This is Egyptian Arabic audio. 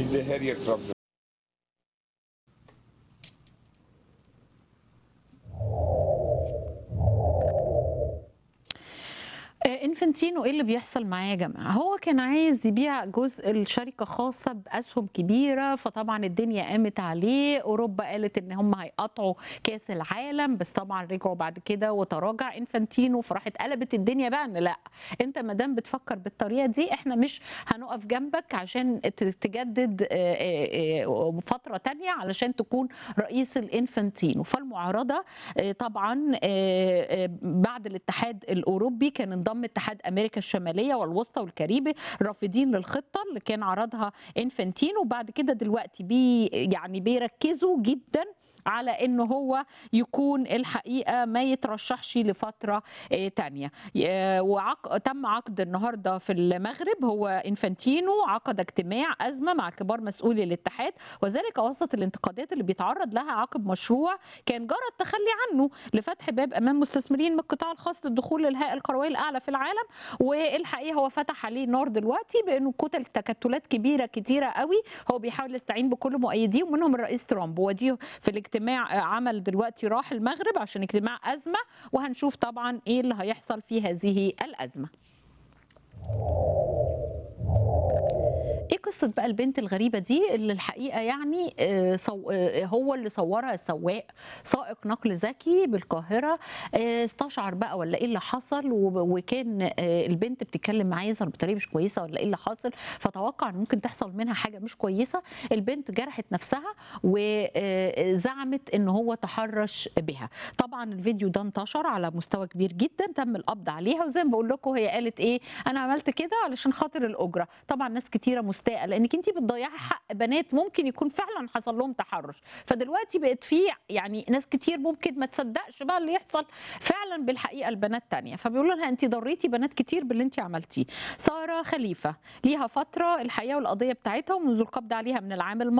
diese Harrier Trabzon. آه، انفنتينو ايه اللي بيحصل معاه يا جماعه هو كان عايز يبيع جزء الشركه خاصه باسهم كبيره فطبعا الدنيا قامت عليه اوروبا قالت ان هم هيقطعوا كاس العالم بس طبعا رجعوا بعد كده وتراجع انفنتينو فراحت قلبت الدنيا بقى ان لا انت ما دام بتفكر بالطريقه دي احنا مش هنقف جنبك عشان ت- تجدد آه، آه، آه، فتره تانية علشان تكون رئيس الانفنتينو فالمعارضه آه، طبعا آه، آه، بعد الاتحاد الاوروبي كان انضم اتحاد امريكا الشماليه والوسطى والكاريبي رافضين للخطه اللي كان عرضها انفنتينو وبعد كده دلوقتي بي يعني بيركزوا جدا على انه هو يكون الحقيقه ما يترشحش لفتره آه، تانية آه، وعق... تم عقد النهارده في المغرب هو انفانتينو عقد اجتماع ازمه مع كبار مسؤولي الاتحاد وذلك وسط الانتقادات اللي بيتعرض لها عقب مشروع كان جرى التخلي عنه لفتح باب امام مستثمرين من القطاع الخاص للدخول للهيئه القرويه الاعلى في العالم والحقيقه هو فتح عليه نار دلوقتي بانه كتل تكتلات كبيره كتيره قوي هو بيحاول يستعين بكل مؤيديه ومنهم الرئيس ترامب ودي في الاجتماع آه، عمل دلوقتي راح المغرب عشان اجتماع ازمه وهنشوف طبعا ايه اللي هيحصل في هذه الازمه ايه قصه بقى البنت الغريبه دي اللي الحقيقه يعني آه، صو... آه، هو اللي صورها السواق سائق نقل ذكي بالقاهره آه، استشعر بقى ولا ايه اللي حصل و- وكان آه، البنت بتتكلم معاه يظهر بطريقه مش كويسه ولا ايه اللي حاصل فتوقع ان ممكن تحصل منها حاجه مش كويسه البنت جرحت نفسها وزعمت ان هو تحرش بها طبعا الفيديو ده انتشر على مستوى كبير جدا تم القبض عليها وزي ما بقول لكم هي قالت ايه انا عملت كده علشان خاطر الاجره طبعا ناس كتيره مستاءه لانك انت بتضيعي حق بنات ممكن يكون فعلا حصل لهم تحرش فدلوقتي بقت في يعني ناس كتير ممكن ما تصدقش بقى اللي يحصل فعلا بالحقيقه البنات تانية فبيقولوا لها انت ضريتي بنات كتير باللي انت عملتيه ساره خليفه ليها فتره الحقيقه والقضيه بتاعتها ومنذ القبض عليها من العام الماضي